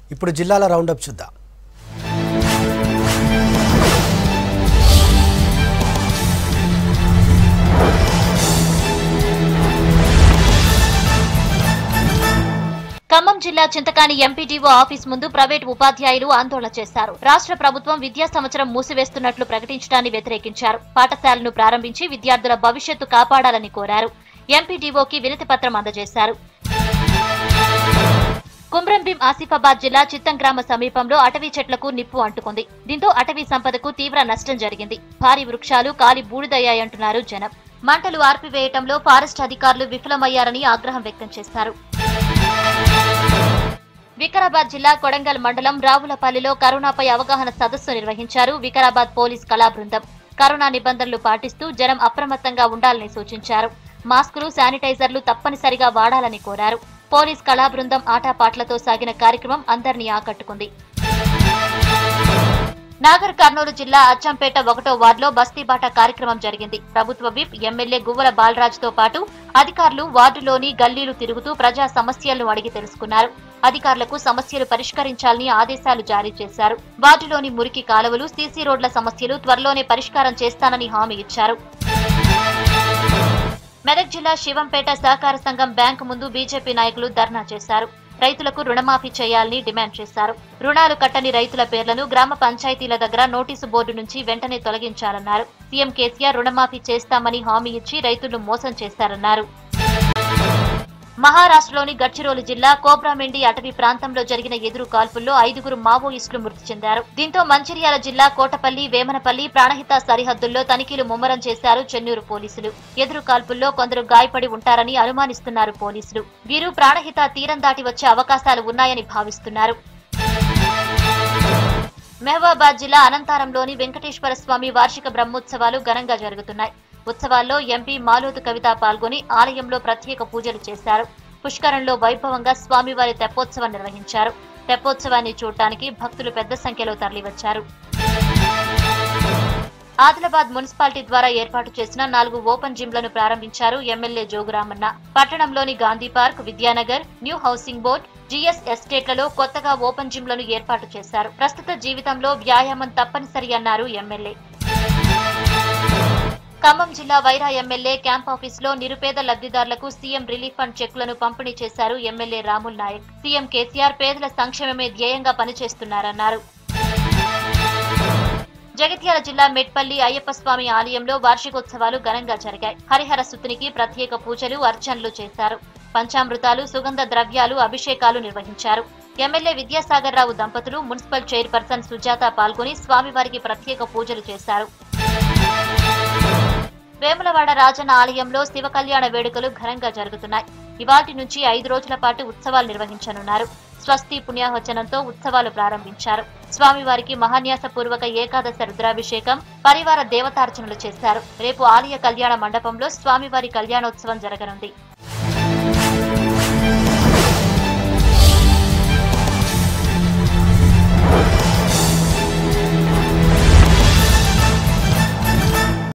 ఇప్పుడు జిల్లాల రౌండప్ చూద్దాం ఖమ్మం జిల్లా చింతకాని ఎంపీడీఓ ఆఫీస్ ముందు ప్రైవేట్ ఉపాధ్యాయులు ఆందోళన చేశారు రాష్ట్ర ప్రభుత్వం విద్యా సంవత్సరం మూసివేస్తున్నట్లు ప్రకటించడాన్ని వ్యతిరేకించారు పాఠశాలను ప్రారంభించి విద్యార్థుల భవిష్యత్తు కాపాడాలని కోరారు ఎంపీడీఓకి వినతి పత్రం అందజేశారు కుమ్రంభీం ఆసిఫాబాద్ జిల్లా చిత్తం గ్రామ సమీపంలో అటవీ చెట్లకు నిప్పు అంటుకుంది దీంతో అటవీ సంపదకు తీవ్ర నష్టం జరిగింది భారీ వృక్షాలు కాలి బూడిదయ్యాయంటున్నారు జనం మంటలు ఆర్పివేయటంలో ఫారెస్ట్ అధికారులు విఫలమయ్యారని ఆగ్రహం వ్యక్తం చేశారు వికారాబాద్ జిల్లా కొడంగల్ మండలం రావులపల్లిలో కరోనాపై అవగాహన సదస్సు నిర్వహించారు వికారాబాద్ పోలీస్ కళా బృందం కరోనా నిబంధనలు పాటిస్తూ జనం అప్రమత్తంగా ఉండాలని సూచించారు మాస్కులు శానిటైజర్లు తప్పనిసరిగా వాడాలని కోరారు పోలీస్ కళా బృందం ఆటాపాట్లతో సాగిన కార్యక్రమం అందరినీ ఆకట్టుకుంది నాగర్ కర్నూలు జిల్లా అచ్చంపేట ఒకటో వార్డులో బస్తీబాట కార్యక్రమం జరిగింది ప్రభుత్వ విప్ ఎమ్మెల్యే గువ్వల బాలరాజ్ తో పాటు అధికారులు వార్డులోని గల్లీలు తిరుగుతూ ప్రజా సమస్యలను అడిగి తెలుసుకున్నారు అధికారులకు సమస్యలు పరిష్కరించాలని ఆదేశాలు జారీ చేశారు వార్డులోని మురికి కాలువలు సీసీ రోడ్ల సమస్యలు త్వరలోనే పరిష్కారం చేస్తానని హామీ ఇచ్చారు మెదక్ జిల్లా శివంపేట సహకార సంఘం బ్యాంకు ముందు బీజేపీ నాయకులు ధర్నా చేశారు రైతులకు రుణమాఫీ చేయాలని డిమాండ్ చేశారు రుణాలు కట్టని రైతుల పేర్లను గ్రామ పంచాయతీల దగ్గర నోటీసు బోర్డు నుంచి వెంటనే తొలగించాలన్నారు సీఎం కేసీఆర్ రుణమాఫీ చేస్తామని హామీ ఇచ్చి రైతులను మోసం చేశారన్నారు మహారాష్ట్రలోని గడ్చిరోలు జిల్లా కోబ్రామెండి అటవీ ప్రాంతంలో జరిగిన ఎదురు కాల్పుల్లో ఐదుగురు మావోయిస్టులు మృతి చెందారు దీంతో మంచిర్యాల జిల్లా కోటపల్లి వేమనపల్లి ప్రాణహిత సరిహద్దుల్లో తనిఖీలు ముమ్మరం చేశారు చెన్నూరు పోలీసులు ఎదురు కాల్పుల్లో కొందరు గాయపడి ఉంటారని అనుమానిస్తున్నారు పోలీసులు వీరు ప్రాణహిత తీరం దాటి వచ్చే అవకాశాలు ఉన్నాయని భావిస్తున్నారు మహబూబాబాద్ జిల్లా అనంతారంలోని వెంకటేశ్వర స్వామి వార్షిక బ్రహ్మోత్సవాలు ఘనంగా జరుగుతున్నాయి ఉత్సవాల్లో ఎంపీ మాలోతు కవిత పాల్గొని ఆలయంలో ప్రత్యేక పూజలు చేశారు పుష్కరంలో వైభవంగా స్వామివారి తెప్పోత్సవం నిర్వహించారు తెప్పోత్సవాన్ని చూడటానికి భక్తులు పెద్ద సంఖ్యలో తరలివచ్చారు ఆదిలాబాద్ మున్సిపాలిటీ ద్వారా ఏర్పాటు చేసిన నాలుగు ఓపెన్ జిమ్లను ప్రారంభించారు ఎమ్మెల్యే జోగురామన్న పట్టణంలోని Gandhi park Vidyanagar new housing board GS ఎస్టేట్లలో కొత్తగా ఓపెన్ జిమ్లను ఏర్పాటు చేశారు ప్రస్తుత జీవితంలో వ్యాయామం తప్పనిసరి అన్నారు ఎమ్మెల్యే ఖమ్మం జిల్లా వైరా ఎమ్మెల్యే క్యాంప్ ఆఫీస్ లో నిరుపేద లబ్ధిదారులకు సీఎం రిలీఫ్ ఫండ్ చెక్కులను పంపిణీ చేశారు ఎమ్మెల్యే రాముల్ నాయక్ సీఎం కేసీఆర్ పేదల సంక్షేమమే ధ్యేయంగా పనిచేస్తున్నారన్నారు జగిత్యాల జిల్లా మెట్పల్లి అయ్యప్ప స్వామి ఆలయంలో వార్షికోత్సవాలు ఘనంగా జరిగాయి హరిహర సుతునికి ప్రత్యేక పూజలు అర్చనలు చేశారు పంచామృతాలు సుగంధ ద్రవ్యాలు అభిషేకాలు నిర్వహించారు ఎమ్మెల్యే విద్యాసాగర్ రావు దంపతులు మున్సిపల్ చైర్పర్సన్ సుజాత పాల్గొని స్వామివారికి ప్రత్యేక పూజలు చేశారు వేములవాడ రాజన్న ఆలయంలో శివ కళ్యాణ వేడుకలు ఘనంగా జరుగుతున్నాయి ఇవాటి నుంచి ఐదు రోజుల పాటు ఉత్సవాలు నిర్వహించనున్నారు స్వస్తి పుణ్యాహవచనంతో ఉత్సవాలు ప్రారంభించారు స్వామివారికి మహాన్యాస పూర్వక ఏకాదశ రుద్రాభిషేకం పరివార దేవతార్చనలు చేశారు రేపు ఆలయ కళ్యాణ మండపంలో స్వామివారి కళ్యాణోత్సవం జరగనుంది